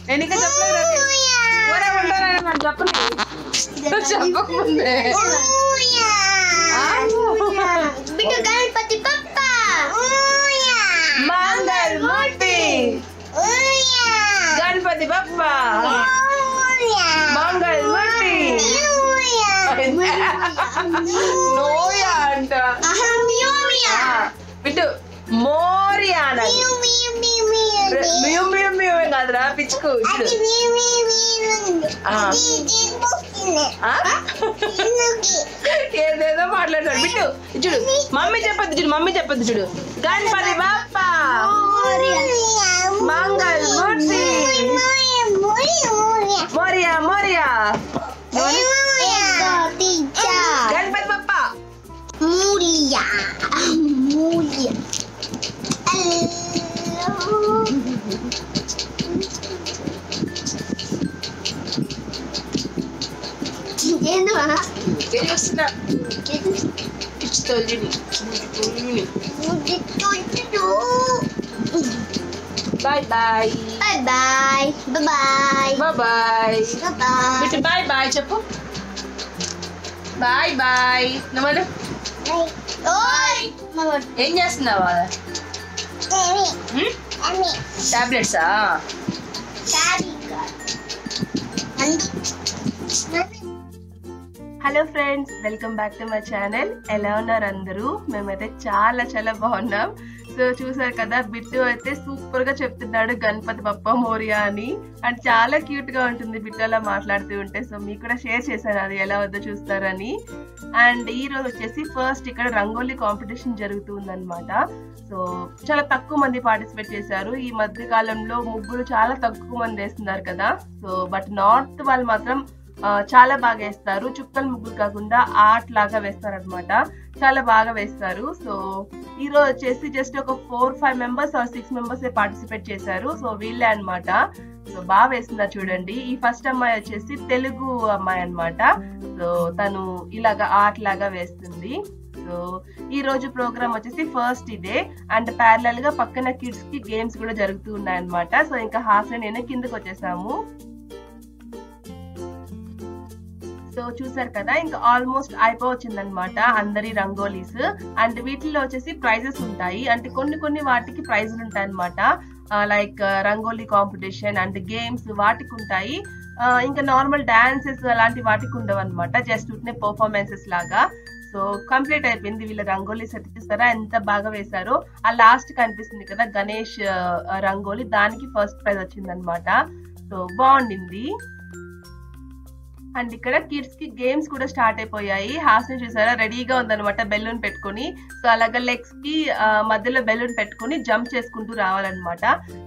నేను ఇంకా చెప్పలేదు రాకేష్. ఊరే ఉంటానని నాకు చెప్పలేదు చెప్పకముందే ఆ? బిడ్డ గణపతి పప్ప మంగళ మూర్తి గణపతి బప్ప మంగళ మూర్తి నోయా అంట ఆ, బిట్టు మోరియా అన్నది మియు మియు మియు కాదురా పిచ్చుకు చూడు ఆ. ఆ? ఏదేదో మాట్లాడతాడు బిట్టు చూడు మమ్మీ చెప్పొద్దు చూడు మమ్మీ చెప్పొద్దు చూడు గణపతి బప్ప మంగళ మూర్తి మోరియా మోరియా గణపతి బప్ప Mulia. Mulia. ఏందో ఏం చేస్తున్నా పిచ్చుతో చూడు boy boy boy boy boy boy boy boy Bittu boy boy చెప్పు బాయ్ బాయ్ నువ్వు ఓయ్ ఏం చేస్తున్నావు టాబ్లెట్సా hello friends welcome back to my channel ఎలా ఉన్నారు అందరూ మేమైతే చాలా చాలా బాగున్నాం సో చూసారు కదా బిట్టు అయితే సూపర్ గా చెప్తున్నాడు గణపతి బప్ప మోరియా అని అండ్ చాలా క్యూట్ గా ఉంటుంది బిట్టు అలా మాట్లాడుతూ ఉంటే సో మీకు కూడా షేర్ చేశాను అది ఎలా వద్దో చూస్తారని అండ్ ఈ రోజు వచ్చేసి ఫస్ట్ ఇక్కడ రంగోలీ కాంపిటీషన్ జరుగుతుంది అనమాట సో చాలా తక్కువ మంది పార్టిసిపేట్ చేశారు ఈ మధ్య కాలంలో ముగ్గురు చాలా తక్కువ మంది వేస్తున్నారు కదా సో బట్ నార్త్ వాళ్ళు మాత్రం ఆ, చాలా బాగా వేస్తారు చుక్కల ముగ్గులు కాకుండా ఆర్ట్ లాగా వేస్తారు అనమాట చాలా బాగా వేస్తారు సో ఈ రోజు వచ్చేసి జస్ట్ ఒక four five members or six members participate చేశారు సో వీళ్ళే అన్నమాట సో బాగా వేస్తున్నారు చూడండి ఈ ఫస్ట్ అమ్మాయి వచ్చేసి తెలుగు అమ్మాయి అన్నమాట సో తను ఇలాగా ఆర్ట్ లాగా వేస్తుంది సో ఈ రోజు ప్రోగ్రామ్ వచ్చేసి ఫస్ట్ ఇదే అండ్ ప్యారలల్ గా పక్కన కిడ్స్ కి గేమ్స్ కూడా జరుగుతూ ఉన్నాయి అనమాట సో ఇంకా హాఫ్ నేను కిందకి వచ్చేసాము సో చూసారు కదా ఇంకా ఆల్మోస్ట్ అయిపోవచ్చింది అనమాట అందరి రంగోలీస్ అండ్ వీటిల్లో వచ్చేసి ప్రైజెస్ ఉంటాయి అంటే కొన్ని కొన్ని వాటికి ప్రైజులు ఉంటాయి అనమాట like rangoli competition and games వాటికి ఉంటాయి ఆ, ఇంకా నార్మల్ డాన్సెస్ అలాంటి వాటికి ఉండవు అనమాట జస్ట్ ఉట్నే పర్ఫార్మెన్సెస్ లాగా సో కంప్లీట్ అయిపోయింది వీళ్ళ రంగోలీ సెట్ చూస్తారా ఎంత బాగా వేశారో ఆ లాస్ట్ కనిపిస్తుంది కదా గణేష్ ఆ, రంగోలీ దానికి ఫస్ట్ ప్రైజ్ వచ్చింది అనమాట సో బాగుండింది అండ్ ఇక్కడ కిడ్స్ కి గేమ్స్ కూడా స్టార్ట్ అయిపోయాయి హాస్ని చూసారా రెడీగా ఉందన్నమాట బెలూన్ పెట్టుకొని సో అలాగా లెగ్స్ కి ఆ, మధ్యలో బెలూన్ పెట్టుకొని జంప్ చేసుకుంటూ రావాలన్నమాట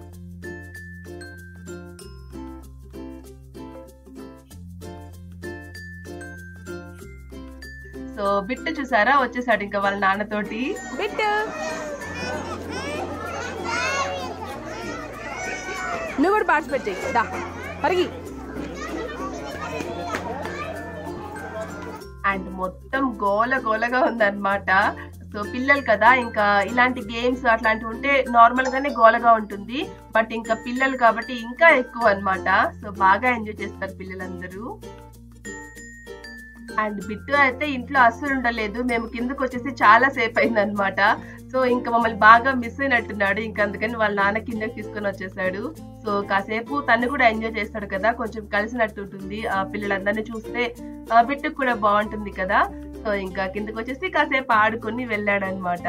సో బిట్టు చూసారా వచ్చేసాడు ఇంకా వాళ్ళ నాన్నతోటి బిట్టు నువ్వు కూడా పార్టిసిపేట్ చేయి దా పరిగి అండ్ మొత్తం గోల గోలగా ఉందన్నమాట సో పిల్లలు కదా ఇంకా ఇలాంటి గేమ్స్ అట్లాంటివి ఉంటే నార్మల్ గానే గోలగా ఉంటుంది బట్ ఇంకా పిల్లలు కాబట్టి ఇంకా ఎక్కువ అన్నమాట సో బాగా ఎంజాయ్ చేస్తారు పిల్లలందరూ అండ్ బిట్టు అయితే ఇంట్లో అస్సలు ఉండలేదు మేము కిందకు వచ్చేసి చాలా సేపు అయింది అనమాట సో ఇంకా మమ్మల్ని బాగా మిస్ అయినట్టున్నాడు ఇంకా అందుకని వాళ్ళ నాన్న కిందకి తీసుకొని వచ్చేసాడు సో కాసేపు తను కూడా ఎంజాయ్ చేస్తాడు కదా కొంచెం కలిసినట్టు ఉంటుంది ఆ పిల్లలందరినీ చూస్తే ఆ బిట్టుకు కూడా బాగుంటుంది కదా సో ఇంకా కిందకి వచ్చేసి కాసేపు ఆడుకొని వెళ్ళాడు అనమాట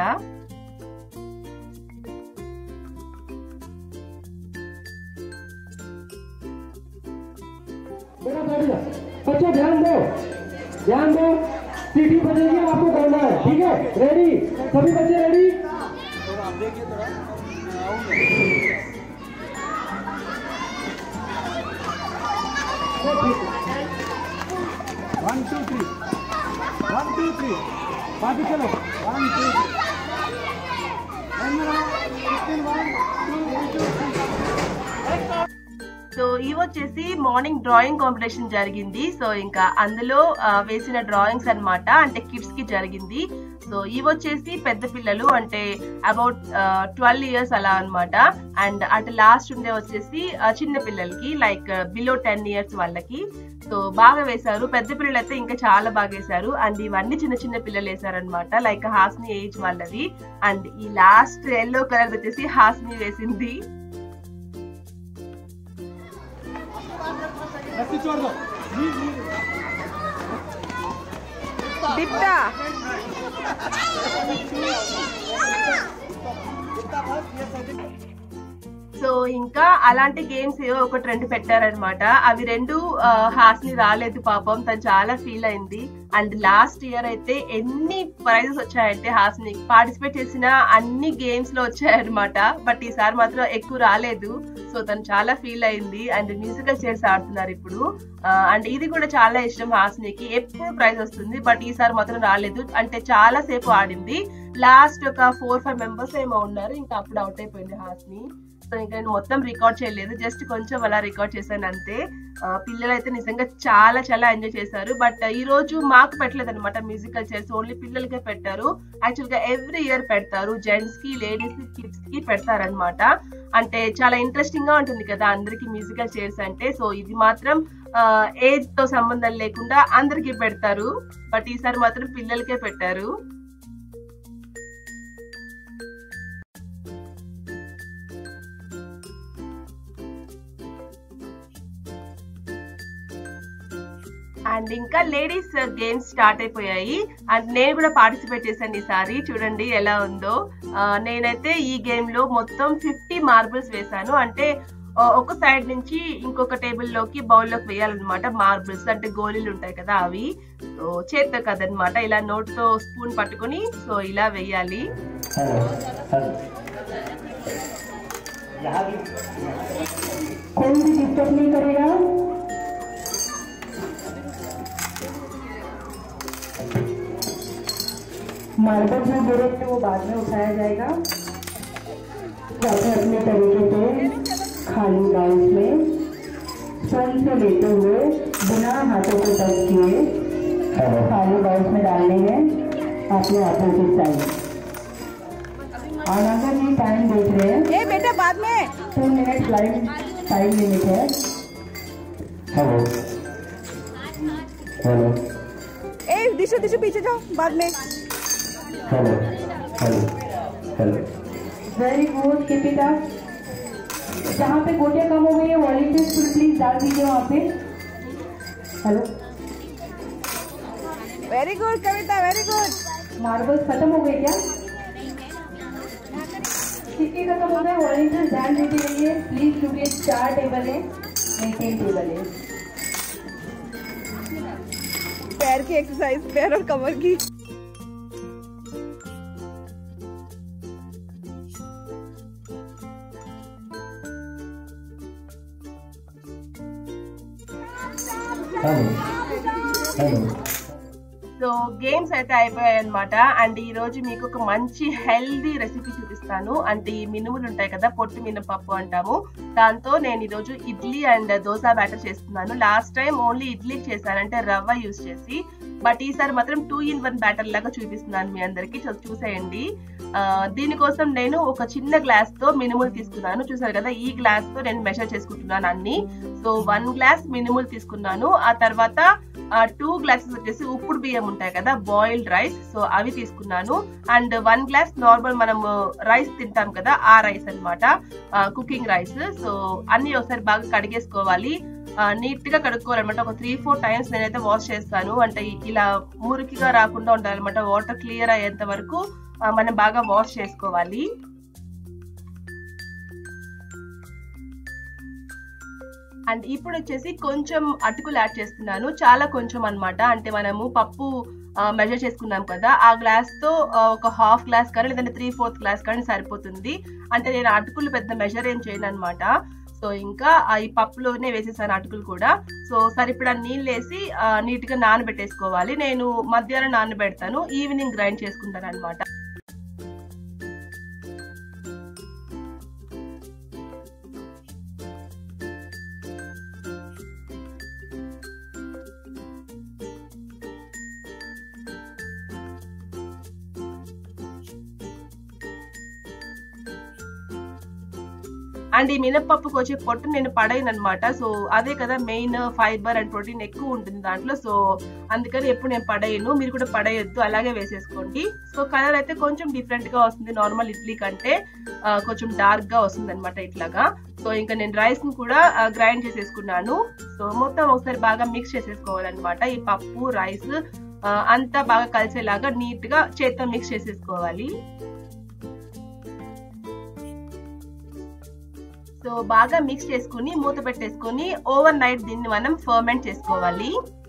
मेरा गाड़ी बच्चों ध्यान दो ध्यान दो सीटी बजेगी आपको करना है ठीक है रेडी सभी बच्चे ready one two three one two three बाकी चलो one two one two three so ఇవి వచ్చేసి మార్నింగ్ డ్రాయింగ్ కాంపిటీషన్ జరిగింది సో ఇంకా అందులో ఆ, వేసిన డ్రాయింగ్స్ అన్నమాట అంటే కిడ్స్ కి జరిగింది సో ఇవి వచ్చేసి పెద్ద పిల్లలు అంటే అబౌట్ ట్వెల్వ్ ఇయర్స్ అలా అన్నమాట అండ్ అటు లాస్ట్ ఉండే వచ్చేసి ఆ, చిన్న పిల్లలకి లైక్ బిలో టెన్ ఇయర్స్ వాళ్ళకి సో బాగా వేశారు పెద్ద పిల్లలు అయితే ఇంకా చాలా బాగా వేశారు అండ్ ఇవన్నీ చిన్న చిన్న పిల్లలు వేశారనమాట లైక్ హాస్ని ఏజ్ వాళ్ళవి అండ్ ఈ లాస్ట్ ఎల్లో కలర్ వచ్చేసి హాస్ని వేసింది दिप्ता సో ఇంకా అలాంటి గేమ్స్ ఏవో ఒకటి రెండు పెట్టారనమాట అవి రెండు ఆ, హాస్ని రాలేదు పాపం తను చాలా ఫీల్ అయింది అండ్ లాస్ట్ ఇయర్ అయితే ఎన్ని ప్రైజెస్ వచ్చాయంటే హాస్ని పార్టిసిపేట్ చేసిన అన్ని గేమ్స్ లో వచ్చాయన్నమాట బట్ ఈసారి మాత్రం ఎక్కువ రాలేదు సో తను చాలా ఫీల్ అయింది అండ్ మ్యూజికల్ చైర్స్ ఆడుతున్నారు ఇప్పుడు అండ్ ఇది కూడా చాలా ఇష్టం హాస్నికి ఎప్పుడు ప్రైజ్ వస్తుంది బట్ ఈసారి మాత్రం రాలేదు అంటే చాలా సేపు ఆడింది లాస్ట్ ఒక ఫోర్ ఫైవ్ మెంబర్స్ ఏమో ఉన్నారు ఇంకా అప్పుడు అవుట్ అయిపోయింది హాస్ని సో ఇంకా నేను మొత్తం రికార్డ్ చేయలేదు జస్ట్ కొంచెం అలా రికార్డ్ చేశాను అంతే ఆ, పిల్లలు అయితే నిజంగా చాలా చాలా ఎంజాయ్ చేశారు బట్ ఈ రోజు మాకు పెట్టలేదు అనమాట మ్యూజికల్ చైర్స్ ఓన్లీ పిల్లలకే పెట్టారు యాక్చువల్ గా ఎవ్రీ ఇయర్ పెడతారు జెంట్స్ కి లేడీస్ కి కిడ్స్ కి పెడతారనమాట అంటే చాలా ఇంట్రెస్టింగ్ గా ఉంటుంది కదా అందరికి మ్యూజికల్ చైర్స్ అంటే సో ఇది మాత్రం ఏజ్ తో సంబంధం లేకుండా అందరికి పెడతారు బట్ ఈసారి మాత్రం పిల్లలకే పెట్టారు అండ్ ఇంకా లేడీస్ గేమ్స్ స్టార్ట్ అయిపోయాయి అండ్ నేను కూడా పార్టిసిపేట్ చేశాను ఈసారి చూడండి ఎలా ఉందో ఆ, నేనైతే ఈ గేమ్ లో మొత్తం ఫిఫ్టీ మార్బుల్స్ వేశాను అంటే ఆ, ఒక సైడ్ నుంచి ఇంకొక టేబుల్ లోకి బౌల్ లోకి వేయాలన్నమాట మార్బుల్స్ అంటే గోళీలు ఉంటాయి కదా అవి సో చేత్తో కదనమాట ఇలా నోట్ తో స్పూన్ పట్టుకొని సో ఇలా వేయాలి हेलो हेलो यहाँ भी कोई भी डिस्टर्ब नहीं करेगा मार्बल जो गिरे थे वो बाद में उठाया जाएगा अपने अपने तरीके से खाली बाउंस में स्पंज से लेते हुए बिना हाथों को टच किए खाली बाउंस में डालने हैं अपने हाथों की साइड आनंदा जी टाइम देख रहे हैं ए बेटा बाद में two minute live time limit है हेलो हेलो ए दिशु दिशु पीछे जाओ बाद में hello hello hello very good keep it up जहाँ पे गोटियाँ कम हो गई है वॉलेंटियर्स प्लीज डाल दीजिए वहाँ पे hello very good Kavita very good marbles खत्म हो गए क्या कितनी खत्म हो गए वॉलेंटियर्स ध्यान देते रहिए प्लीज क्योंकि चार टेबल है नहीं तीन टेबल है पैर की एक्सरसाइज पैर और कमर की हेलो हेलो సో గేమ్స్ అయితే అయిపోయాయి అనమాట అండ్ ఈ రోజు మీకు ఒక మంచి హెల్దీ రెసిపీ చూపిస్తాను అంటే ఈ మినుములు ఉంటాయి కదా పొట్టు మినపప్పు అంటాము దాంతో నేను ఈ రోజు ఇడ్లీ అండ్ దోశ బ్యాటర్ చేస్తున్నాను లాస్ట్ టైం ఓన్లీ ఇడ్లీ చేశాను అంటే రవ్వ యూస్ చేసి బట్ ఈసారి మాత్రం టూ ఇన్ వన్ బ్యాటర్ లాగా చూపిస్తున్నాను మీ అందరికి చూ- చూసేయండి ఆ, దీనికోసం నేను ఒక చిన్న గ్లాస్ తో మినుములు తీసుకున్నాను చూసారు కదా ఈ గ్లాస్ తో నేను మెషర్ చేసుకుంటున్నాను అన్ని సో వన్ గ్లాస్ మినుములు తీసుకున్నాను ఆ తర్వాత టూ గ్లాసెస్ వచ్చేసి ఉప్పుడు బియ్యం ఉంటాయి కదా బాయిల్డ్ రైస్ సో అవి తీసుకున్నాను అండ్ వన్ గ్లాస్ నార్మల్ మనం రైస్ తింటాం కదా ఆ రైస్ అన్నమాట కుకింగ్ రైస్ సో అన్ని ఒకసారి బాగా కడిగేసుకోవాలి నీట్ గా కడుక్కోవాలన్నమాట ఒక త్రీ ఫోర్ టైమ్స్ నేనైతే వాష్ చేస్తాను అంటే ఇలా మురికిగా రాకుండా ఉండాలన్నమాట వాటర్ క్లియర్ అయ్యేంత వరకు ఆ, మనం బాగా వాష్ చేసుకోవాలి అండ్ ఇప్పుడు వచ్చేసి కొంచెం అటుకులు యాడ్ చేస్తున్నాను చాలా కొంచెం అన్నమాట అంటే మనము పప్పు మెజర్ చేసుకున్నాం కదా ఆ గ్లాస్ తో ఆ, ఒక హాఫ్ గ్లాస్ కానీ లేదంటే త్రీ ఫోర్త్ గ్లాస్ కానీ సరిపోతుంది అంటే నేను అటుకులు పెద్ద మెజర్ ఏం చేయను అనమాట సో ఇంకా ఆ ఈ పప్పులోనే వేసేసాను అటుకులు కూడా సో సరిపడా నీళ్ళు వేసి ఆ, నీట్ గా నానబెట్టేసుకోవాలి నేను మధ్యాహ్నం నానబెడతాను ఈవినింగ్ గ్రైండ్ చేసుకుంటాను అనమాట అండ్ ఈ మినప్పప్పుకి వచ్చే పొట్టు నేను పడైను అనమాట సో అదే కదా మెయిన్ ఫైబర్ అండ్ ప్రోటీన్ ఎక్కువ ఉంటుంది దాంట్లో సో అందుకని ఎప్పుడు నేను పడేయను మీరు కూడా పడేయొద్దు అలాగే వేసేసుకోండి సో కలర్ అయితే కొంచెం డిఫరెంట్ గా వస్తుంది నార్మల్ ఇడ్లీ కంటే ఆ, కొంచెం డార్క్ గా వస్తుంది అనమాట ఇట్లాగా సో ఇంకా నేను రైస్ ని కూడా గ్రైండ్ చేసేసుకున్నాను సో మొత్తం ఒకసారి బాగా మిక్స్ చేసేసుకోవాలన్నమాట ఈ పప్పు రైస్ అంతా బాగా కలిసేలాగా నీట్ గా చేత్తో మిక్స్ చేసేసుకోవాలి సో బాగా మిక్స్ చేసుకుని మూత పెట్టేసుకుని ఓవర్ నైట్ దీన్ని మనం ఫర్మెంట్ చేసుకోవాలి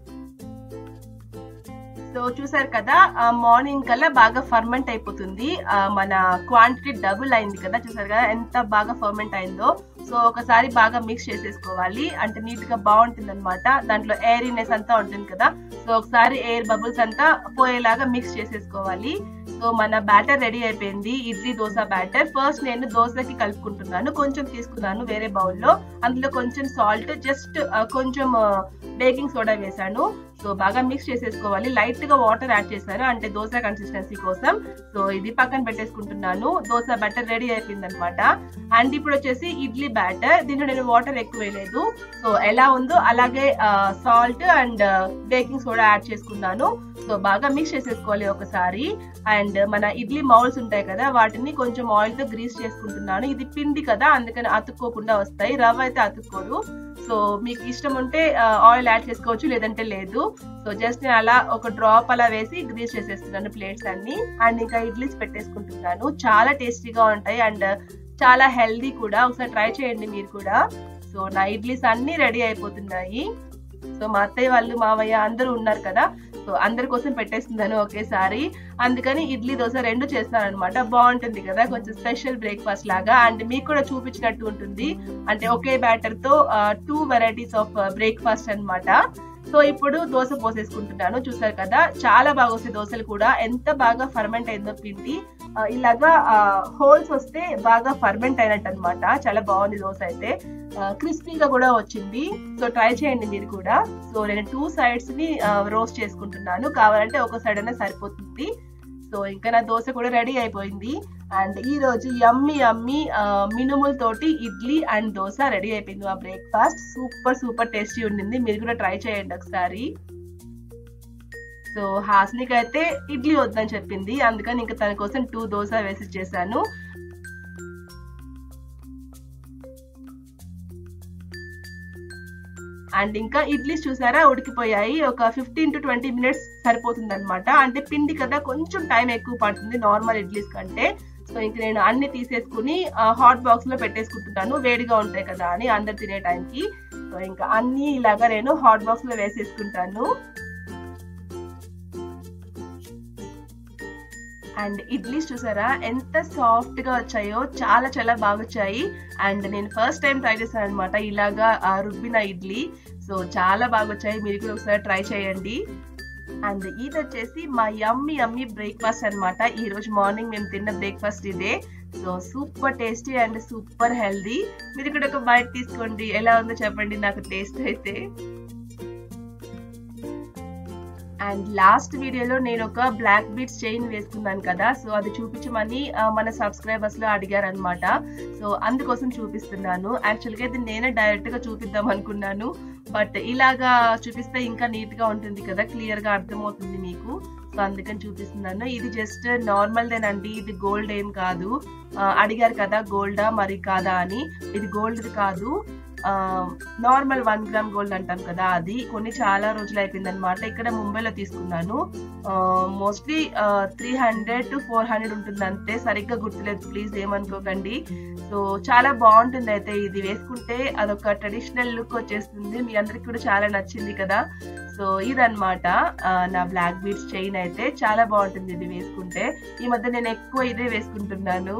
సో చూసారు కదా మార్నింగ్ కల్లా బాగా ఫర్మెంట్ అయిపోతుంది ఆ, మన క్వాంటిటీ డబుల్ అయింది కదా చూసారు కదా ఎంత బాగా ఫర్మెంట్ అయిందో సో ఒకసారి బాగా మిక్స్ చేసేసుకోవాలి అంటే నీట్ గా బాగుంటుంది అనమాట దాంట్లో ఎయిరీనెస్ అంతా ఉంటుంది కదా సో ఒకసారి ఎయిర్ బబుల్స్ అంతా పోయేలాగా మిక్స్ చేసేసుకోవాలి సో మన బ్యాటర్ రెడీ అయిపోయింది ఇడ్లీ దోశ బ్యాటర్ ఫస్ట్ నేను దోశకి కలుపుకుంటున్నాను కొంచెం తీసుకున్నాను వేరే బౌల్లో అందులో కొంచెం సాల్ట్ జస్ట్ కొంచెం బేకింగ్ సోడా వేసాను సో బాగా మిక్స్ చేసేసుకోవాలి లైట్ గా వాటర్ యాడ్ చేశాను అంటే దోశ కన్సిస్టెన్సీ కోసం సో ఇది పక్కన పెట్టేసుకుంటున్నాను దోశ బ్యాటర్ రెడీ అయిపోయింది అనమాట అండ్ ఇప్పుడు వచ్చేసి ఇడ్లీ బ్యాటర్ దీంట్లో నేను వాటర్ ఎక్కువ వేయలేదు సో ఎలా ఉందో అలాగే salt and baking soda add చేసుకున్నాను సో బాగా మిక్స్ చేసేసుకోవాలి ఒకసారి అండ్ మన ఇడ్లీ మౌల్స్ ఉంటాయి కదా వాటిని కొంచెం ఆయిల్ తో గ్రీస్ చేసుకుంటున్నాను ఇది పిండి కదా అందుకని అతుక్కోకుండా వస్తాయి రవ్వ అయితే అతుక్కోదు సో మీకు ఇష్టం ఉంటే ఆయిల్ యాడ్ చేసుకోవచ్చు లేదంటే లేదు సో జస్ట్ నేను అలా ఒక డ్రాప్ అలా వేసి గ్రీస్ చేసేస్తున్నాను ప్లేట్స్ అన్ని అండ్ ఇంకా ఇడ్లీస్ పెట్టేసుకుంటున్నాను చాలా టేస్టీగా ఉంటాయి అండ్ చాలా హెల్దీ కూడా ఒకసారి ట్రై చేయండి మీరు కూడా సో నా ఇడ్లీస్ అన్ని రెడీ అయిపోతున్నాయి సో మా అత్తయ్య వాళ్ళు మావయ్య అందరూ ఉన్నారు కదా సో అందరి కోసం పెట్టేస్తున్నాను ఒకేసారి అందుకని ఇడ్లీ దోశ రెండు చేస్తాను అనమాట బాగుంటుంది కదా కొంచెం స్పెషల్ బ్రేక్ఫాస్ట్ లాగా అండ్ మీకు కూడా చూపించినట్టు ఉంటుంది అంటే ఒకే బ్యాటర్ తో టూ వెరైటీస్ ఆఫ్ బ్రేక్ఫాస్ట్ అన్నమాట సో ఇప్పుడు దోశ పోసేసుకుంటున్నాను చూసారు కదా చాలా బాగా వస్తాయి దోశలు కూడా ఎంత బాగా ఫర్మెంట్ అయిందో పిండి ఆ, ఇలాగా హోల్స్ వస్తే బాగా ఫర్మెంట్ అయినట్టు అనమాట చాలా బాగుంది దోశ అయితే క్రిస్పీగా కూడా వచ్చింది సో ట్రై చేయండి మీరు కూడా సో నేను టూ సైడ్స్ ని రోస్ట్ చేసుకుంటున్నాను కావాలంటే ఒక సైడ్ అయినా సరిపోతుంది సో ఇంకా నా దోశ కూడా రెడీ అయిపోయింది అండ్ ఈ రోజు యమ్మి యమ్మి మినుములతోటి ఇడ్లీ అండ్ దోశ రెడీ అయిపోయింది మా బ్రేక్ఫాస్ట్ సూపర్ సూపర్ టేస్టీ ఉండింది మీరు కూడా ట్రై చేయండి ఒకసారి సో హాస్నికి అయితే ఇడ్లీ వద్దని చెప్పింది అందుకని ఇంకా తన కోసం టూ దోశ వేసి చేశాను అండ్ ఇంకా ఇడ్లీస్ చూసారా ఉడికిపోయాయి ఒక ఫిఫ్టీన్ టు ట్వంటీ మినిట్స్ సరిపోతుంది అనమాట అంటే పిండి కదా కొంచెం టైం ఎక్కువ పడుతుంది నార్మల్ ఇడ్లీస్ కంటే సో ఇంక నేను అన్ని తీసేసుకుని హాట్ బాక్స్ లో పెట్టేసుకుంటున్నాను వేడిగా ఉంటాయి కదా అని అందరు తినే టైంకి సో ఇంకా అన్ని ఇలాగా నేను హాట్ బాక్స్ లో వేసేసుకుంటాను అండ్ ఇడ్లీస్ చూసారా ఎంత సాఫ్ట్ గా వచ్చాయో చాలా చాలా బాగా వచ్చాయి అండ్ నేను ఫస్ట్ టైం ట్రై చేశాను అనమాట ఇలాగా ఆ, రుబ్బిన ఇడ్లీ సో చాలా బాగా వచ్చాయి మీరు కూడా ఒకసారి ట్రై చేయండి అండ్ ఇది వచ్చేసి మా యమ్మీ యమ్మీ బ్రేక్ఫాస్ట్ అన్నమాట ఈ రోజు మార్నింగ్ మేము తిన్న బ్రేక్ఫాస్ట్ ఇదే so super tasty and super healthy మీరు కూడా ఒక బైట్ తీసుకోండి ఎలా ఉందో చెప్పండి నాకు టేస్ట్ అయితే అండ్ లాస్ట్ వీడియోలో నేను ఒక బ్లాక్ బీట్స్ చైన్ వేసుకున్నాను కదా సో అది చూపించమని ఆ, మన సబ్స్క్రైబర్స్ లో అడిగారు అనమాట సో అందుకోసం చూపిస్తున్నాను యాక్చువల్గా ఇది నేనే డైరెక్ట్ గా చూపిద్దాం అనుకున్నాను బట్ ఇలాగా చూపిస్తే ఇంకా నీట్ గా ఉంటుంది కదా క్లియర్ గా అర్థమవుతుంది మీకు సో అందుకని చూపిస్తున్నాను ఇది జస్ట్ నార్మల్ దేనండి ఇది గోల్డ్ ఏం కాదు ఆ, అడిగారు కదా గోల్డా మరి కాదా అని ఇది గోల్డ్ కాదు నార్మల్ వన్ గ్రామ్ గోల్డ్ అంటాం కదా అది కొన్ని చాలా రోజులు అయిపోయింది అనమాట ఇక్కడ ముంబైలో తీసుకున్నాను mostly three hundred to four hundred ఉంటుంది అంతే సరిగ్గా గుర్తులేదు ప్లీజ్ ఏమనుకోకండి సో చాలా బాగుంటుంది అయితే ఇది వేసుకుంటే అదొక ట్రెడిషనల్ లుక్ వచ్చేస్తుంది మీ అందరికి కూడా చాలా నచ్చింది కదా సో ఇదన్నమాట ఆ, నా బ్లాక్ బీడ్స్ చైన్ అయితే చాలా బాగుంటుంది ఇది వేసుకుంటే ఈ మధ్య నేను ఎక్కువ ఇదే వేసుకుంటున్నాను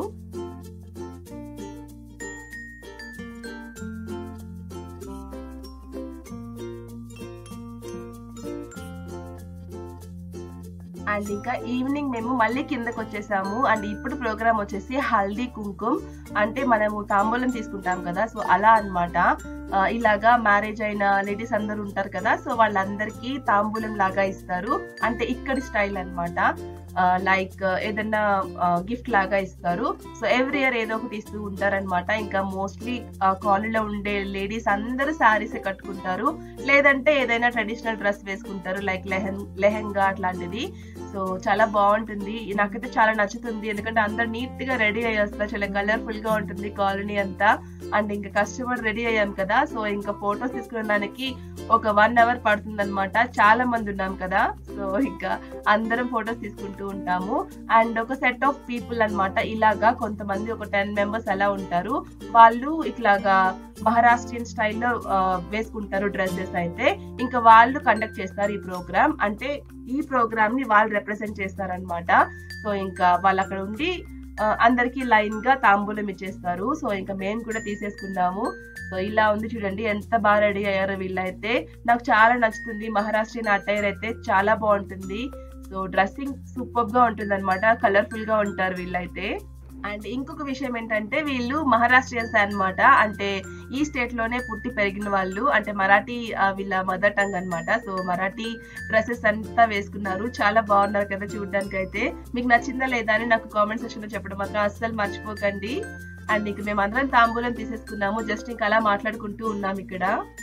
అండ్ ఇంకా ఈవినింగ్ మేము మళ్ళీ కిందకి వచ్చేసాము అండ్ ఇప్పుడు ప్రోగ్రామ్ వచ్చేసి హల్దీ కుంకుమ్ అంటే మనము తాంబూలం తీసుకుంటాం కదా సో అలా అన్నమాట ఆ, ఇలాగా మ్యారేజ్ అయిన లేడీస్ అందరూ ఉంటారు కదా సో వాళ్ళందరికీ తాంబూలం లాగా ఇస్తారు అంటే ఇక్కడి స్టైల్ అన్నమాట లైక్ ఏదన్నా గిఫ్ట్ లాగా ఇస్తారు సో ఎవ్రీ ఇయర్ ఏదో ఒకటి ఇస్తూ ఉంటారన్నమాట ఇంకా మోస్ట్లీ కాలనీలో ఉండే లేడీస్ అందరూ శారీస్ కట్టుకుంటారు లేదంటే ఏదైనా ట్రెడిషనల్ డ్రెస్ వేసుకుంటారు లైక్ లెహెన్ లెహెంగా అట్లాంటిది సో చాలా బాగుంటుంది నాకైతే చాలా నచ్చుతుంది ఎందుకంటే అందరు నీట్ గా రెడీ అయ్యేస్తారు చాలా కలర్ఫుల్ గా ఉంటుంది కాలనీ అంతా అండ్ ఇంకా కష్టపడి రెడీ అయ్యాం కదా సో ఇంకా ఫొటోస్ తీసుకోవడానికి ఒక వన్ అవర్ పడుతుంది అనమాట చాలా మంది ఉన్నాం కదా సో ఇంకా అందరం ఫొటోస్ తీసుకుంటూ ఉంటాము అండ్ ఒక సెట్ ఆఫ్ పీపుల్ అన్నమాట ఇలాగా కొంతమంది ఒక టెన్ మెంబర్స్ అలా ఉంటారు వాళ్ళు ఇట్లాగా మహారాష్ట్రియన్ స్టైల్లో వేసుకుంటారు డ్రెస్సెస్ అయితే ఇంకా వాళ్ళు కండక్ట్ చేస్తారు ఈ ప్రోగ్రామ్ అంటే ఈ ప్రోగ్రామ్ ని వాళ్ళు రిప్రజెంట్ చేస్తారనమాట సో ఇంకా వాళ్ళు అక్కడ ఉండి ఆ, అందరికీ లైన్ గా తాంబూలం ఇచ్చేస్తారు సో ఇంకా మేము కూడా తీసేసుకున్నాము సో ఇలా ఉంది చూడండి ఎంత బాగా రెడీ అయ్యారో వీళ్ళైతే నాకు చాలా నచ్చుతుంది మహారాష్ట్రియన్ అటైర్ అయితే చాలా బాగుంటుంది సో డ్రెస్సింగ్ సూపర్ గా ఉంటుంది అనమాట కలర్ఫుల్ గా ఉంటారు వీళ్ళైతే అండ్ ఇంకొక విషయం ఏంటంటే వీళ్ళు మహారాష్ట్రియన్స్ అన్నమాట అంటే ఈ స్టేట్ లోనే పుట్టి పెరిగిన వాళ్ళు అంటే మరాఠీ ఆ, వీళ్ళ మదర్ టంగ్ అన్నమాట సో మరాఠీ డ్రెస్సెస్ అంతా వేసుకున్నారు చాలా బాగున్నారు కదా చూడడానికి అయితే మీకు నచ్చిందా లేదా అని నాకు కామెంట్ సెక్షన్ లో చెప్పడం మాత్రం అస్సలు మర్చిపోకండి అండ్ ఇంక మేము అందరం తాంబూలం తీసేసుకున్నాము జస్ట్ ఇంకా అలా మాట్లాడుకుంటూ ఉన్నాం ఇక్కడ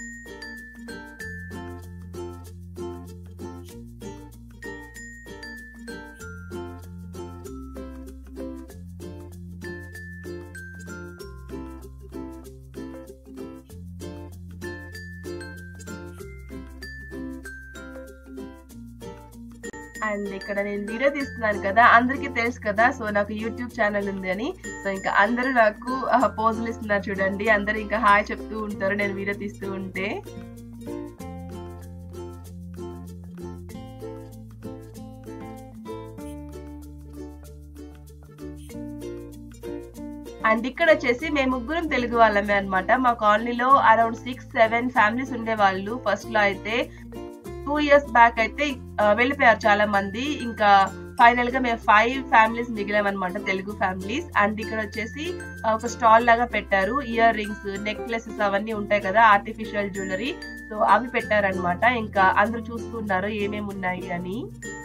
అండ్ ఇక్కడ నేను వీడియో తీస్తున్నాను కదా అందరికీ తెలుసు కదా సో నాకు యూట్యూబ్ ఛానల్ ఉంది అని సో ఇంకా అందరూ నాకు పోజులు ఇస్తున్నారు చూడండి అందరూ ఇంకా హాయ్ చెప్తూ ఉంటారు నేను వీడియో తీస్తూ ఉంటే అండ్ ఇక్కడ వచ్చేసి మేము ముగ్గురం తెలుగు వాళ్ళమే అన్నమాట మా కాలనీలో అరౌండ్ సిక్స్ సెవెన్ ఫ్యామిలీస్ ఉండేవాళ్ళు ఫస్ట్ లో అయితే టూ ఇయర్స్ బ్యాక్ అయితే ఆ, వెళ్ళిపోయారు చాలా మంది ఇంకా ఫైనల్ గా మేము ఫైవ్ ఫ్యామిలీస్ మిగిలామన్నమాట తెలుగు ఫ్యామిలీస్ అండ్ ఇక్కడ వచ్చేసి ఆ, ఒక స్టాల్ లాగా పెట్టారు ఇయర్ రింగ్స్ నెక్లెసెస్ అవన్నీ ఉంటాయి కదా ఆర్టిఫిషియల్ జ్యువెలరీ సో అవి పెట్టారనమాట ఇంకా అందరూ చూస్తున్నారు ఏమేమి ఉన్నాయి అని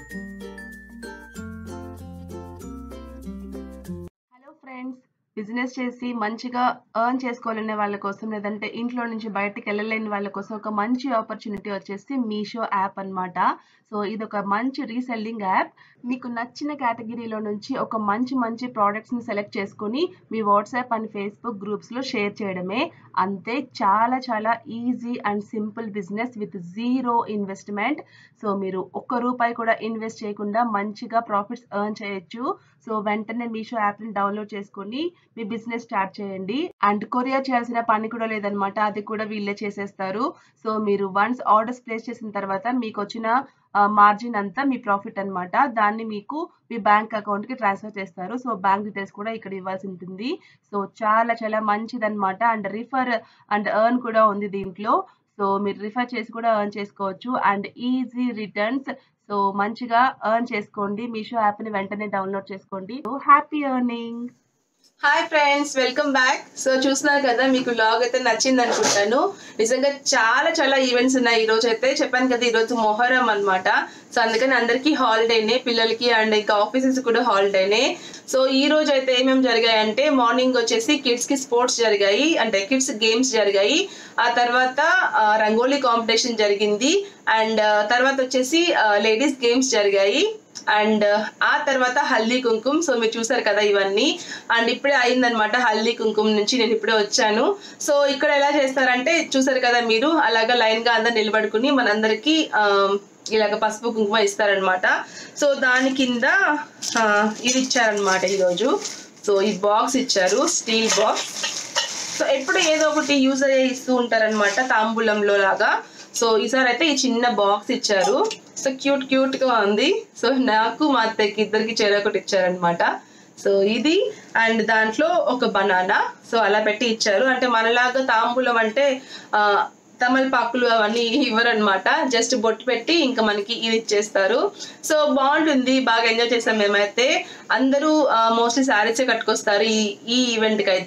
హలో ఫ్రెండ్స్ బిజినెస్ చేసి మంచిగా ఎర్న్ చేసుకోవాలనే వాళ్ళ కోసం లేదంటే ఇంట్లో నుంచి బయటకు వెళ్ళలేని వాళ్ళ కోసం ఒక మంచి ఆపర్చునిటీ వచ్చేసి మీషో యాప్ అన్నమాట సో ఇది ఒక మంచి రీసెల్లింగ్ యాప్ మీకు నచ్చిన కేటగిరీలో నుంచి ఒక మంచి మంచి products ని సెలెక్ట్ చేసుకొని మీ వాట్సాప్ అండ్ ఫేస్బుక్ గ్రూప్స్లో షేర్ చేయడమే అంతే చాలా చాలా easy and simple business with zero investment so మీరు ఒక్క రూపాయి కూడా ఇన్వెస్ట్ చేయకుండా మంచిగా ప్రాఫిట్స్ ఎర్న్ చేయొచ్చు సో వెంటనే మీషో యాప్ని డౌన్లోడ్ చేసుకొని మీ బిజినెస్ స్టార్ట్ చేయండి అండ్ కొరియర్ చేయాల్సిన పని కూడా లేదనమాట అది కూడా వీళ్ళే చేసేస్తారు సో మీరు వన్స్ ఆర్డర్స్ ప్లేస్ చేసిన తర్వాత మీకు వచ్చిన మార్జిన్ అంతా మీ ప్రాఫిట్ అన్నమాట దాన్ని మీకు మీ బ్యాంక్ అకౌంట్ కి ట్రాన్స్ఫర్ చేస్తారు సో బ్యాంక్ డీటెయిల్స్ కూడా ఇక్కడ ఇవ్వాల్సి ఉంటుంది సో చాలా చాలా మంచిదన్నమాట అండ్ రిఫర్ అండ్ ఎర్న్ కూడా ఉంది దీంట్లో సో మీరు రిఫర్ చేసి కూడా ఎర్న్ చేసుకోవచ్చు అండ్ ఈజీ రిటర్న్స్ సో మంచిగా ఎర్న్ చేసుకోండి మీషో యాప్ ని వెంటనే డౌన్లోడ్ చేసుకోండి so happy earning hi friends welcome back so చూస్తున్నారు కదా మీకు లాగ్ అయితే నచ్చింది అనుకుంటాను నిజంగా చాలా చాలా ఈవెంట్స్ ఉన్నాయి ఈ రోజు అయితే చెప్పాను కదా ఈ రోజు మొహరం అన్నమాట సో అందుకని అందరికీ హాలిడేనే పిల్లలకి అండ్ ఇంకా ఆఫీసెస్ కూడా హాలిడేనే సో ఈ రోజు అయితే ఏమేమి జరిగాయి అంటే మార్నింగ్ వచ్చేసి కిడ్స్ కి స్పోర్ట్స్ జరిగాయి అంటే కిడ్స్ గేమ్స్ జరిగాయి ఆ తర్వాత ఆ, రంగోలీ కాంపిటీషన్ జరిగింది అండ్ తర్వాత వచ్చేసి లేడీస్ గేమ్స్ జరిగాయి అండ్ ఆ తర్వాత హల్దీ కుంకుమ్ సో మీరు చూసారు కదా ఇవన్నీ అండ్ ఇప్పుడే అయిందనమాట హల్దీ కుంకుమ్ నుంచి నేను ఇప్పుడే వచ్చాను సో ఇక్కడ ఎలా చేస్తారంటే చూసారు కదా మీరు అలాగా లైన్ గా అందరు నిలబడుకుని మనందరికి ఆ, ఇలాగ పసుపు కుంకుమ ఇస్తారనమాట సో దాని కింద ఆ, ఇది ఇచ్చారనమాట ఈరోజు సో ఈ బాక్స్ ఇచ్చారు స్టీల్ బాక్స్ సో ఎప్పుడు ఏదో ఒకటి యూజ్ అయ్యే ఇస్తూ ఉంటారనమాట తాంబూలంలో లాగా సో ఈసారి అయితే ఈ చిన్న బాక్స్ ఇచ్చారు సో క్యూట్ క్యూట్ గా ఉంది సో నాకు మా అత్తయ్యకి ఇద్దరికి చెరొకటి ఇచ్చారనమాట సో ఇది అండ్ దాంట్లో ఒక బనానా సో అలా పెట్టి ఇచ్చారు అంటే మనలాగా తాంబూలం అంటే ఆ, తమలపాకులు అవన్నీ ఇవ్వరు అనమాట జస్ట్ బొట్టు పెట్టి ఇంకా మనకి ఇది ఇచ్చేస్తారు సో బాగుంటుంది బాగా ఎంజాయ్ చేసాం మేమైతే అందరూ మోస్ట్లీ శారీసే కట్టుకొస్తారు ఈ ఈ ఈవెంట్కి అయితే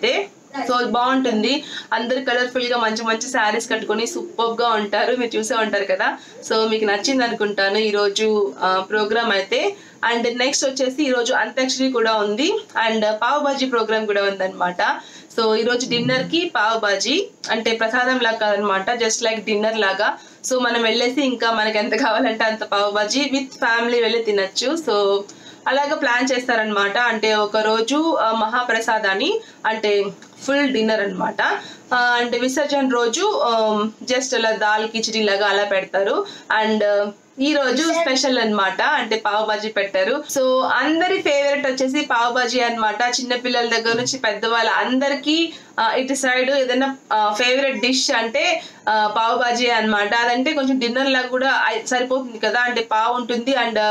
సో బాగుంటుంది అందరు కలర్ఫుల్ గా మంచి మంచి శారీస్ కట్టుకొని సూపర్ గా ఉంటారు మీరు చూసే ఉంటారు కదా సో మీకు నచ్చింది అనుకుంటాను ఈ రోజు ప్రోగ్రామ్ అయితే అండ్ నెక్స్ట్ వచ్చేసి ఈ రోజు అంత్యాక్షరి కూడా ఉంది అండ్ పావ్ బాజీ ప్రోగ్రామ్ కూడా ఉందన్నమాట సో ఈ రోజు డిన్నర్ కి పావ్ బాజీ అంటే ప్రసాదం లాగా అనమాట జస్ట్ లైక్ డిన్నర్ లాగా సో మనం వెళ్ళేసి ఇంకా మనకి ఎంత కావాలంటే అంత పావ్ బాజీ విత్ ఫ్యామిలీ వెళ్ళి తినచ్చు సో అలాగా ప్లాన్ చేస్తారనమాట అంటే ఒక రోజు ఆ, మహాప్రసాదాన్ని అంటే ఫుల్ డిన్నర్ అనమాట అండ్ విసర్జన రోజు జస్ట్ అలా దాల్ కిచడీ లాగా అలా పెడతారు అండ్ ఈ రోజు స్పెషల్ అన్నమాట అంటే పావ్ బాజీ పెట్టారు సో అందరి ఫేవరెట్ వచ్చేసి పావ్ బాజీ అనమాట చిన్న పిల్లల దగ్గర నుంచి పెద్దవాళ్ళ అందరికి ఇటు సైడ్ ఏదైనా ఫేవరెట్ డిష్ అంటే ఆ, పావ్ బాజీ అన్నమాట అదంటే కొంచెం డిన్నర్ లాగా కూడా అయి- సరిపోతుంది కదా అంటే పావు ఉంటుంది అండ్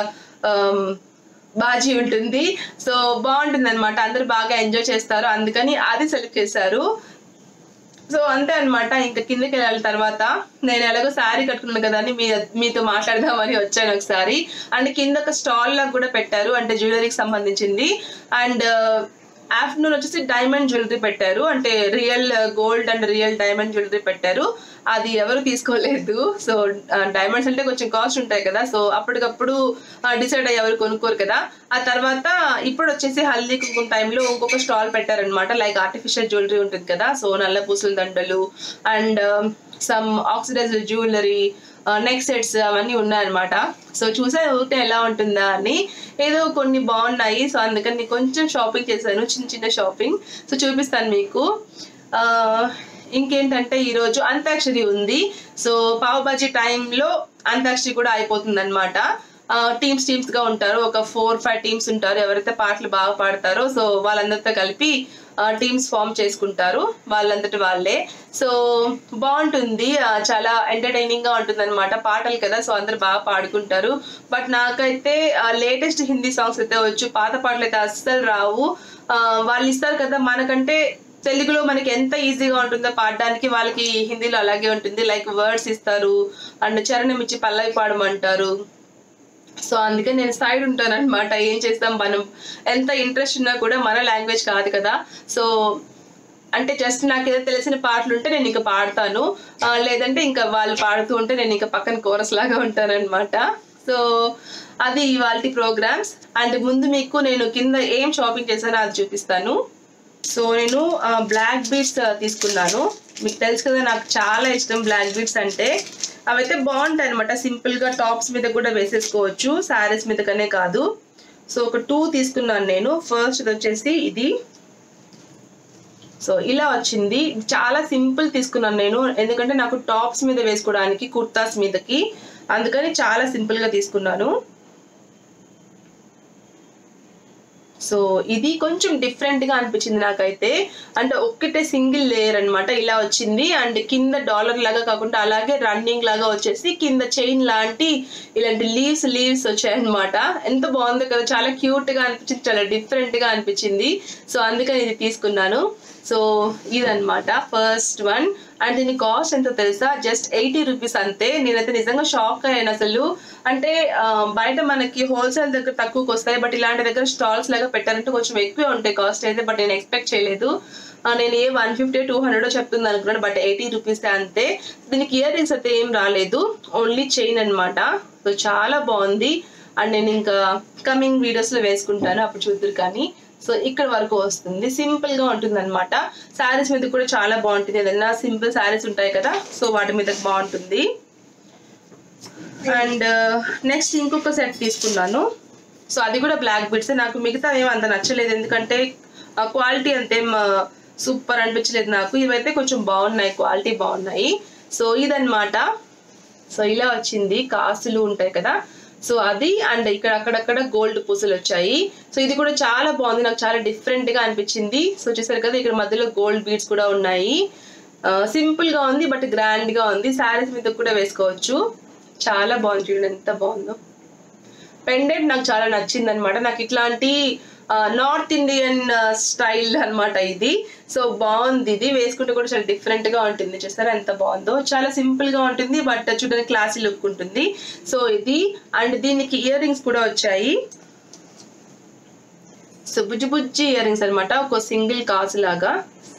బాజీ ఉంటుంది సో బాగుంటుంది అనమాట అందరు బాగా ఎంజాయ్ చేస్తారు అందుకని అది సెలెక్ట్ చేశారు సో అంతే అన్నమాట ఇంకా కిందకి వెళ్ళాలి తర్వాత నేను ఎలాగో శారీ కట్టుకున్నాను కదా అని మీ మీతో మాట్లాడదామని వచ్చాను ఒకసారి అండ్ కింద ఒక స్టాల్ లాగా కూడా పెట్టారు అంటే జ్యువెలరీకి సంబంధించింది అండ్ ఆఫ్టర్నూన్ వచ్చేసి డైమండ్ జ్యువెలరీ పెట్టారు అంటే real gold and real diamond jewellery పెట్టారు అది ఎవరు తీసుకోలేదు సో డైమండ్స్ అంటే కొంచెం కాస్ట్ ఉంటాయి కదా సో అప్పటికప్పుడు డిసైడ్ అయ్యి ఎవరు కొనుక్కోరు కదా ఆ తర్వాత ఇప్పుడు వచ్చేసి హల్దీ కుంకుమ టైంలో ఇంకొక స్టాల్ పెట్టారనమాట లైక్ ఆర్టిఫిషియల్ జ్యువెలరీ ఉంటుంది కదా సో నల్ల పూసల దండలు and some oxidised jewellery neck sets అవన్నీ ఉన్నాయన్నమాట సో చూసా ఊరికే ఎలా ఉంటుందా అని ఏదో కొన్ని బాగున్నాయి సో అందుకని కొంచెం షాపింగ్ చేశాను చిన్న చిన్న షాపింగ్ సో చూపిస్తాను మీకు ఆ, ఇంకేంటంటే ఈరోజు అంతాక్షరి ఉంది సో పావుబాజీ టైంలో అంతాక్షరి కూడా అయిపోతుంది అనమాట టీమ్స్ టీమ్స్ గా ఉంటారు ఒక ఫోర్ ఫైవ్ టీమ్స్ ఉంటారు ఎవరైతే పాటలు బాగా పాడతారో సో వాళ్ళందరితో కలిపి టీమ్స్ ఫామ్ చేసుకుంటారు వాళ్ళంతటి వాళ్ళే సో బాగుంటుంది ఆ, చాలా ఎంటర్టైనింగ్ గా ఉంటుంది అనమాట పాటలు కదా సో అందరు బాగా పాడుకుంటారు బట్ నాకైతే లేటెస్ట్ హిందీ సాంగ్స్ అయితే వచ్చు పాత పాటలు అయితే అస్సలు రావు ఆ, వాళ్ళు ఇస్తారు కదా మనకంటే తెలుగులో మనకి ఎంత ఈజీగా ఉంటుందో పాడడానికి వాళ్ళకి హిందీలో అలాగే ఉంటుంది లైక్ వర్డ్స్ ఇస్తారు అండ్ చరణం ఇచ్చి పల్లవి పాడమంటారు సో అందుకే నేను సైడ్ ఉంటాను అనమాట ఏం చేస్తాం మనం ఎంత ఇంట్రెస్ట్ ఉన్నా కూడా మన లాంగ్వేజ్ కాదు కదా సో అంటే జస్ట్ నాకు ఏదో తెలిసిన పాటలు ఉంటే నేను ఇంకా పాడతాను ఆ, లేదంటే ఇంకా వాళ్ళు పాడుతూ ఉంటే నేను ఇంకా పక్కన కోరస్ లాగా ఉంటాను అనమాట సో అది ఇవాళ ప్రోగ్రామ్స్ అండ్ ముందు మీకు నేను కింద ఏం షాపింగ్ చేశానో అది చూపిస్తాను సో నేను బ్లాక్ బీడ్స్ తీసుకున్నాను మీకు తెలుసు కదా నాకు చాలా ఇష్టం బ్లాక్ బీడ్స్ అంటే అవైతే బాగుంటాయి అనమాట సింపుల్గా టాప్స్ మీద కూడా వేసేసుకోవచ్చు శారీస్ మీదకనే కాదు సో ఒక టూ తీసుకున్నాను నేను ఫస్ట్ వచ్చేసి ఇది సో ఇలా వచ్చింది చాలా సింపుల్ తీసుకున్నాను నేను ఎందుకంటే నాకు టాప్స్ మీద వేసుకోవడానికి కుర్తాస్ మీదకి అందుకని చాలా సింపుల్ గా తీసుకున్నాను సో ఇది కొంచెం డిఫరెంట్ గా అనిపించింది నాకైతే అంటే ఒక్కటే సింగిల్ లేయర్ అన్నమాట ఇలా వచ్చింది అండ్ కింద డాలర్ లాగా కాకుండా అలాగే రన్నింగ్ లాగా వచ్చేసి కింద చైన్ లాంటి ఇలాంటి లీవ్స్ లీవ్స్ వచ్చాయన్నమాట ఎంత బాగుందో కదా చాలా క్యూట్ గా అనిపించింది చాలా డిఫరెంట్ గా అనిపించింది సో అందుకని ఇది తీసుకున్నాను సో ఇదన్నమాట ఫస్ట్ వన్ అండ్ దీని కాస్ట్ ఎంతో తెలుసా జస్ట్ ఎయిటీ రూపీస్ అంతే నేనైతే నిజంగా షాక్ అయ్యాను అసలు అంటే ఆ, బయట మనకి హోల్సేల్ దగ్గర తక్కువకి వస్తాయి బట్ ఇలాంటి దగ్గర స్టాల్స్ లాగా పెట్టారంటే కొంచెం ఎక్కువే ఉంటాయి కాస్ట్ అయితే బట్ నేను ఎక్స్పెక్ట్ చేయలేదు ఆ, నేను ఏ వన్ ఫిఫ్టీ టూ హండ్రెడ్ చెప్తుంది అనుకున్నాను బట్ ఎయిటీ రూపీస్ అంతే దీనికి ఇయర్ రింగ్స్ అయితే ఏం రాలేదు ఓన్లీ చైన్ అన్నమాట సో చాలా బాగుంది అండ్ నేను ఇంకా కమింగ్ వీడియోస్ లో వేసుకుంటాను అప్పుడు చూద్దరు కానీ సో ఇక్కడ వరకు వస్తుంది సింపుల్ గా ఉంటుంది అనమాట శారీస్ మీద కూడా చాలా బాగుంటుంది ఏదైనా సింపుల్ శారీస్ ఉంటాయి కదా సో వాటి మీద బాగుంటుంది అండ్ నెక్స్ట్ ఇంకొక సెట్ తీసుకున్నాను సో అది కూడా బ్లాక్ బిట్స్ నాకు మిగతా ఏం అంత నచ్చలేదు ఎందుకంటే క్వాలిటీ అంతేం సూపర్ అనిపించలేదు నాకు ఇవైతే కొంచెం బాగున్నాయి క్వాలిటీ బాగున్నాయి సో ఇదన్నమాట సో ఇలా వచ్చింది కాసులు ఉంటాయి కదా సో అది అండ్ ఇక్కడ అక్కడక్కడ గోల్డ్ పూసలు వచ్చాయి సో ఇది కూడా చాలా బాగుంది నాకు చాలా డిఫరెంట్ గా అనిపించింది సో చూసారు కదా ఇక్కడ మధ్యలో గోల్డ్ బీడ్స్ కూడా ఉన్నాయి సింపుల్ గా ఉంది బట్ గ్రాండ్ గా ఉంది శారీస్ మీద కూడా వేసుకోవచ్చు చాలా బాగుంది చూడండి ఎంత బాగుందో పెండెంట్ నాకు చాలా నచ్చింది అనమాట నాకు ఇట్లాంటి నార్త్ ఇండియన్ స్టైల్ అన్నమాట ఇది సో బాగుంది ఇది వేసుకుంటే కూడా చాలా డిఫరెంట్ గా ఉంటుంది చూసారా ఎంత బాగుందో చాలా సింపుల్ గా ఉంటుంది బట్ చూడడానికి క్లాసీ లుక్ ఉంటుంది సో ఇది అండ్ దీనికి ఇయర్ రింగ్స్ కూడా వచ్చాయి సో బుజ్జి బుజ్జి ఇయర్ రింగ్స్ అనమాట ఒక సింగిల్ కాసు లాగా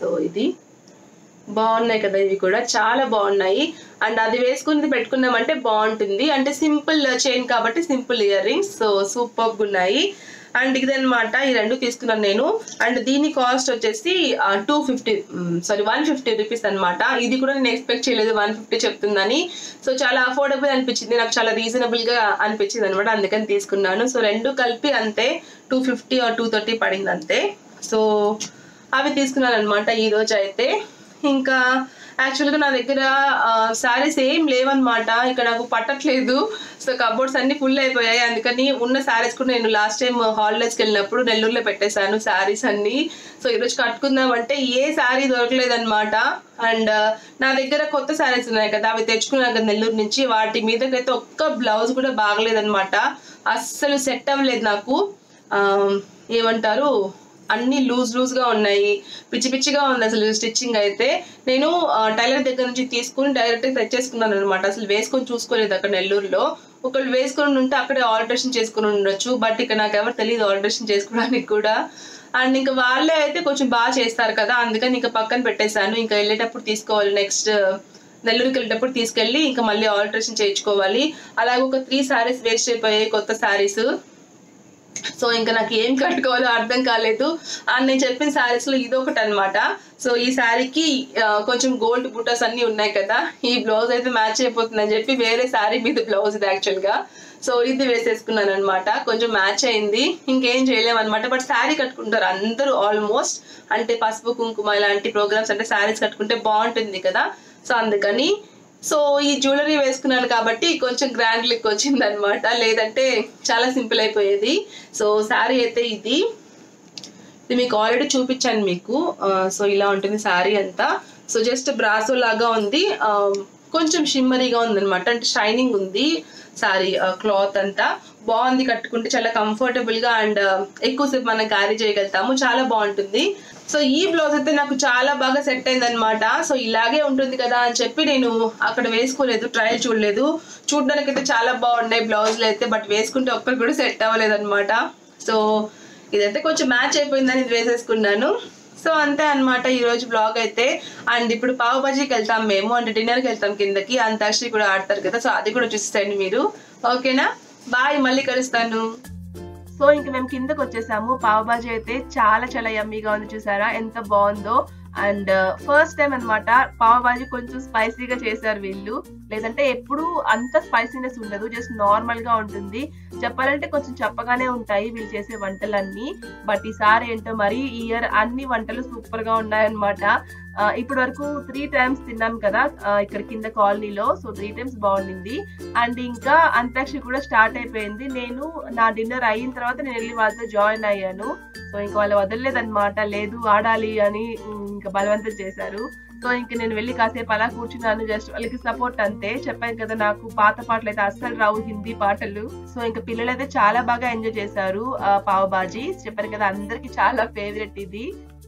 సో ఇది బాగున్నాయి కదా ఇవి కూడా చాలా బాగున్నాయి అండ్ అది వేసుకుని పెట్టుకున్నామంటే బాగుంటుంది అంటే సింపుల్ చైన్ కాబట్టి simple earrings so super ఉన్నాయి అండ్ ఇదన్నమాట ఈ రెండు తీసుకున్నాను నేను అండ్ దీని కాస్ట్ వచ్చేసి two fifty sorry one fifty rupees అనమాట ఇది కూడా నేను ఎక్స్పెక్ట్ చేయలేదు వన్ ఫిఫ్టీ చెప్తుందని సో చాలా అఫోర్డబుల్ అనిపించింది నాకు చాలా రీజనబుల్ గా అనిపించింది అనమాట అందుకని తీసుకున్నాను సో రెండు కలిపి అంతే two fifty or two thirty పడింది అంతే సో అవి తీసుకున్నాను అనమాట ఈ రోజు అయితే ఇంకా యాక్చువల్గా నా దగ్గర శారీస్ ఏం లేవన్నమాట ఇక్కడ నాకు పట్టట్లేదు సో కబోర్డ్స్ అన్ని ఫుల్ అయిపోయాయి అందుకని ఉన్న శారీస్ కూడా నేను లాస్ట్ టైం హాలిడేస్కి వెళ్ళినప్పుడు నెల్లూరులో పెట్టేశాను శారీస్ అన్ని సో ఈరోజు కట్టుకుందామంటే ఏ శారీ దొరకలేదన్నమాట అండ్ నా దగ్గర కొత్త శారీస్ ఉన్నాయి కదా అవి తెచ్చుకున్నాను కదా నెల్లూరు నుంచి వాటి మీదకైతే ఒక్క బ్లౌజ్ కూడా బాగలేదన్నమాట అస్సలు సెట్ అవ్వలేదు నాకు ఆ, ఏమంటారు అన్ని లూజ్ లూజ్ గా ఉన్నాయి పిచ్చి పిచ్చిగా ఉంది అసలు స్టిచ్చింగ్ అయితే నేను టైలర్ దగ్గర నుంచి తీసుకుని డైరెక్ట్ తెచ్చేసుకున్నాను అనమాట అసలు వేసుకొని చూసుకోలేదు అక్కడ నెల్లూరులో ఒకళ్ళు వేసుకొని ఉంటే అక్కడే ఆల్టరేషన్ చేసుకుని ఉండొచ్చు బట్ ఇక్కడ నాకు ఎవరు తెలియదు ఆల్టరేషన్ చేసుకోవడానికి కూడా అండ్ ఇంకా వాళ్ళే అయితే కొంచెం బాగా చేస్తారు కదా అందుకని ఇంకా పక్కన పెట్టేశాను ఇంకా వెళ్ళేటప్పుడు తీసుకోవాలి నెక్స్ట్ నెల్లూరుకి వెళ్ళేటప్పుడు తీసుకెళ్ళి ఇంకా మళ్ళీ ఆల్టరేషన్ చేయించుకోవాలి అలాగే ఒక త్రీ శారీస్ వేస్ట్ అయిపోయాయి కొత్త శారీస్ సో ఇంకా నాకు ఏం కట్టుకోవాలో అర్థం కాలేదు అండ్ నేను చెప్పిన శారీస్ లో ఇది ఒకటి అనమాట సో ఈ శారీకి కొంచెం గోల్డ్ బుటాస్ అన్ని ఉన్నాయి కదా ఈ బ్లౌజ్ అయితే మ్యాచ్ అయిపోతుందని చెప్పి వేరే శారీ మీద బ్లౌజ్ ఇది యాక్చువల్ గా సో ఇది వేసేసుకున్నాను అనమాట కొంచెం మ్యాచ్ అయింది ఇంకేం చేయలేము అనమాట బట్ శారీ కట్టుకుంటారు అందరూ ఆల్మోస్ట్ అంటే పసుపు కుంకుమ ఇలాంటి ప్రోగ్రామ్స్ అంటే శారీస్ కట్టుకుంటే బాగుంటుంది కదా సో అందుకని సో ఈ జ్యువెలరీ వేసుకున్నాను కాబట్టి కొంచెం గ్రాండ్ లుక్ వచ్చింది అనమాట లేదంటే చాలా సింపుల్ అయిపోయేది సో శారీ అయితే ఇది ఇది మీకు ఆల్రెడీ చూపించాను మీకు ఆ, సో ఇలా ఉంటుంది శారీ అంతా సో జస్ట్ బ్రాసో లాగా ఉంది ఆ, కొంచెం షిమ్మరీగా ఉంది అనమాట అంటే షైనింగ్ ఉంది శారీ క్లాత్ అంతా బాగుంది కట్టుకుంటే చాలా కంఫర్టబుల్ గా అండ్ ఎక్కువసేపు మనం క్యారీ చేయగలుగుతాము చాలా బాగుంటుంది సో ఈ బ్లౌజ్ అయితే నాకు చాలా బాగా సెట్ అయింది అనమాట సో ఇలాగే ఉంటుంది కదా అని చెప్పి నేను అక్కడ వేసుకోలేదు ట్రయల్ చూడలేదు చూడడానికి అయితే చాలా బాగున్నాయి బ్లౌజులు అయితే బట్ వేసుకుంటే ఒక్కరు కూడా సెట్ అవ్వలేదు అనమాట సో ఇదైతే కొంచెం మ్యాచ్ అయిపోయిందని ఇది వేసేసుకున్నాను సో అంతే అన్నమాట ఈ రోజు బ్లాగ్ అయితే అండ్ ఇప్పుడు పావు బజీకి వెళ్తాం మేము అంటే డిన్నర్కి వెళ్తాం కిందకి అంతాక్షరి కూడా ఆడతారు కదా సో అది కూడా చూసేయండి మీరు ఓకేనా బాయ్ మళ్ళీ కలుస్తాను సో ఇంక మేము కిందకి వచ్చేసాము పావ్ బాజీ అయితే చాలా చాలా యమ్మీగా ఉంది చూసారా ఎంత బాగుందో అండ్ ఫస్ట్ టైం అన్నమాట పావ్ బాజీ కొంచెం స్పైసీగా చేశారు వీళ్ళు లేదంటే ఎప్పుడు అంత స్పైసీనెస్ ఉండదు జస్ట్ నార్మల్ గా ఉంటుంది చెప్పాలంటే కొంచెం చెప్పగానే ఉంటాయి వీళ్ళు చేసే వంటలన్నీ బట్ ఈసారి ఏంటో మరి ఈ ఇయర్ అన్ని వంటలు సూపర్ గా ఉన్నాయన్నమాట ఆ, ఇప్పటి వరకు త్రీ టైమ్స్ తిన్నాం కదా ఆ, ఇక్కడ కింద కాలనీలో సో త్రీ టైమ్స్ బాగుండింది అండ్ ఇంకా అంత్యాక్షరి కూడా స్టార్ట్ అయిపోయింది నేను నా డిన్నర్ అయిన తర్వాత నేను వెళ్ళి వాళ్ళతో జాయిన్ అయ్యాను సో ఇంకా వాళ్ళు వదలలేదన్నమాట లేదు ఆడాలి అని ఉమ్, ఇంకా బలవంతం చేశారు సో ఇంక నేను వెళ్ళి కాసేపు అలా కూర్చున్నాను జస్ట్ వాళ్ళకి సపోర్ట్ అంతే చెప్పాను కదా నాకు పాత పాటలు అయితే అస్సలు రావు హిందీ పాటలు సో ఇంకా పిల్లలు అయితే చాలా బాగా ఎంజాయ్ చేశారు ఆ, పావ్ బాజీ చెప్పాను కదా అందరికి చాలా ఫేవరెట్ ఇది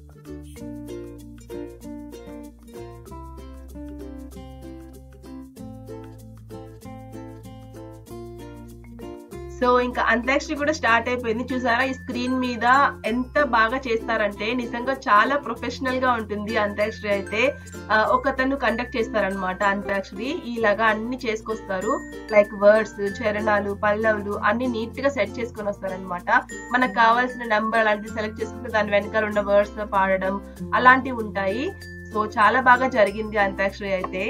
సో ఇంకా అంత్యాక్షరి కూడా స్టార్ట్ అయిపోయింది చూసారా ఈ స్క్రీన్ మీద ఎంత బాగా చేస్తారంటే నిజంగా చాలా ప్రొఫెషనల్ గా ఉంటుంది అంత్యాక్షరి అయితే ఆ, ఒకతను కండక్ట్ చేస్తారనమాట అంత్యాక్షరి ఇలాగా అన్ని చేసుకొస్తారు లైక్ వర్డ్స్ చరణాలు పల్లవులు అన్ని నీట్ గా సెట్ చేసుకొని వస్తారనమాట మనకు కావాల్సిన నెంబర్ అలాంటివి సెలెక్ట్ చేసుకుంటే దాని వెనకాల ఉన్న వర్డ్స్ పాడడం అలాంటివి ఉంటాయి సో చాలా బాగా జరిగింది అంత్యాక్షరి అయితే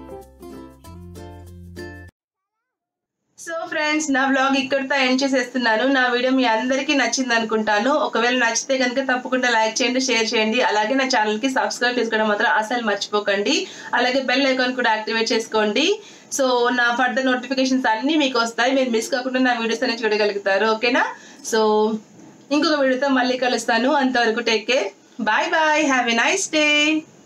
సో ఫ్రెండ్స్ నా వ్లాగ్ ఇక్కడితో ఎండ్ చేసేస్తున్నాను నా వీడియో మీ అందరికీ నచ్చింది అనుకుంటాను ఒకవేళ నచ్చితే కనుక తప్పకుండా లైక్ చేయండి షేర్ చేయండి అలాగే నా ఛానల్ కి సబ్స్క్రైబ్ చేసుకోవడం మాత్రం అసలు మర్చిపోకండి అలాగే బెల్ ఐకాన్ కూడా యాక్టివేట్ చేసుకోండి సో నా ఫర్దర్ నోటిఫికేషన్స్ అన్నీ మీకు వస్తాయి మీరు మిస్ కాకుండా నా వీడియోస్ అనేది చూడగలుగుతారు ఓకేనా సో ఇంకొక వీడియోతో మళ్ళీ కలుస్తాను అంతవరకు take care bye bye have a nice day